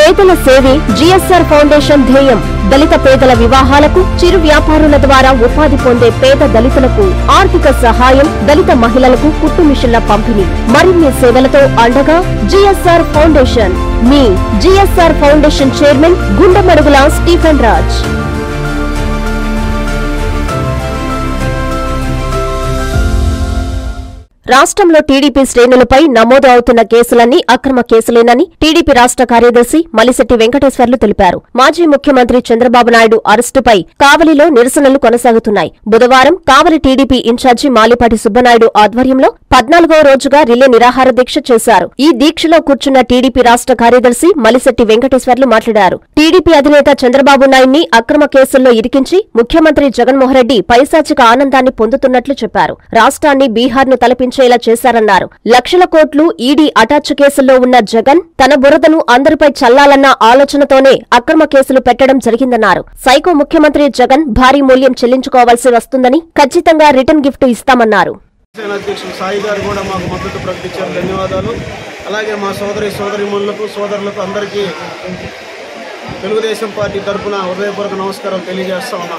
పేదల సేవే GSR foundation ధ్యేయం దళిత పేదల వివాహాలకు చిరు వ్యాపారుల ద్వారా ఉపాధి పొందే పేద దళితులకు ఆర్థిక సహాయం దళిత మహిళలకు కుట్టు మిషన్ల పంపిణీ మరిన్ని సేవలతో అండగా జిఎస్ఆర్ ఫౌండేషన్ మీ GSR foundation chairman Gundamadugula Stephen Raj రాష్ట్రంలో టీడీపీ శ్రేణులపై నమోదు అవుతున్న కేసులన్నీ అక్రమ కేసులేనని టీడీపీ రాష్ట్ర కార్యదర్శి మలిశెట్టి వెంకటేశ్వర్లు తెలిపారు మాజీ ముఖ్యమంత్రి చంద్రబాబు నాయుడు అరెస్టుపై కావలిలో నిరసనలు కొనసాగుతున్నాయి బుధవారం కావలి టీడీపీ ఇన్ఛార్జి మాలిపాటి సుబ్బనాయుడు ఆధ్వర్యంలో పద్నాలుగవ రోజుగా రిలే నిరాహార దీక్ష చేశారు ఈ దీక్షలో కూర్చున్న టీడీపీ రాష్ట్ర కార్యదర్శి మలిశెట్టి వెంకటేశ్వర్లు మాట్లాడారు టీడీపీ అధినేత చంద్రబాబు నాయుడిని అక్రమ కేసుల్లో ఇరికించి ముఖ్యమంత్రి జగన్మోహన్ రెడ్డి పైశాచిక ఆనందాన్ని పొందుతున్నట్లు చెప్పారు రాష్ట్రాన్ని బీహార్ను తలపించేలా చేశారన్నారు లక్షల కోట్లు ఈడీ అటాచ్ కేసుల్లో ఉన్న జగన్ తన బురదను అందరిపై చల్లాలన్న ఆలోచనతోనే అక్రమ కేసులు పెట్టడం జరిగిందన్నారు సైకో ముఖ్యమంత్రి జగన్ భారీ మూల్యం చెల్లించుకోవాల్సి వస్తుందని ఖచ్చితంగా రిటర్న్ గిఫ్ట్ ఇస్తామన్నారు సేన అధ్యక్షులు సాయి గారు కూడా మాకు మద్దతు ప్రకటించారు ధన్యవాదాలు అలాగే మా సోదరి సోదరిమణులకు సోదరులకు అందరికీ తెలుగుదేశం పార్టీ తరఫున హృదయపూర్వక నమస్కారం తెలియజేస్తా ఉన్నాం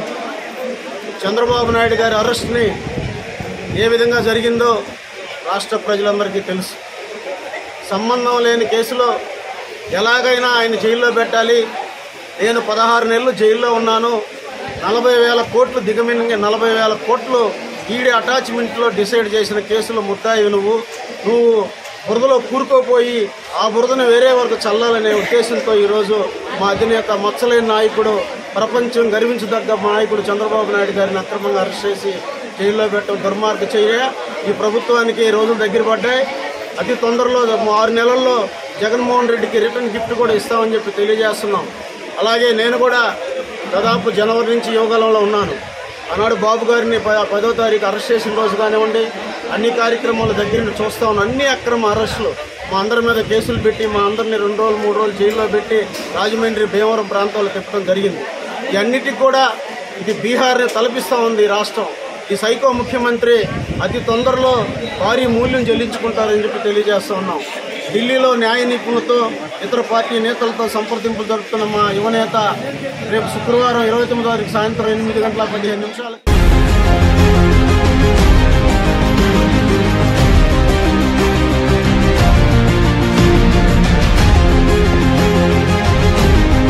చంద్రబాబు నాయుడు గారి అరెస్ట్ని ఏ విధంగా జరిగిందో రాష్ట్ర ప్రజలందరికీ తెలుసు సంబంధం లేని కేసులో ఎలాగైనా ఆయన జైల్లో పెట్టాలి నేను పదహారు నెలలు జైల్లో ఉన్నాను నలభై వేల కోట్లు దిగమింగి నలభై వేల కోట్లు ఈడీ అటాచ్మెంట్లో డిసైడ్ చేసిన కేసులో ముద్దాయి నువ్వు నువ్వు బురదలో కూరుకోపోయి ఆ బురదను వేరే వరకు చల్లాలనే ఉద్దేశంతో ఈరోజు మా అధినేత మచ్చలేని నాయకుడు ప్రపంచం గర్వించదగ్గ మా నాయకుడు చంద్రబాబు నాయుడు గారిని అక్రమంగా అరెస్ట్ చేసి జైల్లో పెట్టడం దుర్మార్గ చర్య ఈ ప్రభుత్వానికి రోజులు దగ్గర పడ్డాయి అతి తొందరలో ఆరు నెలల్లో జగన్మోహన్ రెడ్డికి రిటర్న్ గిఫ్ట్ కూడా ఇస్తామని చెప్పి తెలియజేస్తున్నాం అలాగే నేను కూడా దాదాపు జనవరి నుంచి యోగాలంలో ఉన్నాను ఆనాడు బాబు గారిని ప- పదో తారీఖు అరెస్ట్ చేసిన రోజు కానివ్వండి అన్ని కార్యక్రమాల దగ్గర నుండి చూస్తా ఉన్నాం అన్ని అక్రమ అరెస్టులు మా అందరి మీద కేసులు పెట్టి మా అందరిని రెండు రోజులు మూడు రోజులు జైల్లో పెట్టి రాజమండ్రి భీమవరం ప్రాంతాల్లో తిప్పడం జరిగింది ఇవన్నిటికి కూడా ఇది బీహార్ని తలపిస్తూ ఉంది ఈ రాష్ట్రం ఈ సైకో ముఖ్యమంత్రి అతి తొందరలో భారీ మూల్యం చెల్లించుకుంటారని చెప్పి తెలియజేస్తా ఉన్నాం ఢిల్లీలో న్యాయ నిపుణులతో ఇతర పార్టీ నేతలతో సంప్రదింపులు జరుపుతున్న మా యువనేత రేపు శుక్రవారం ఇరవై తొమ్మిదో తారీఖు సాయంత్రం ఎనిమిది గంటల పదిహేను నిమిషాలు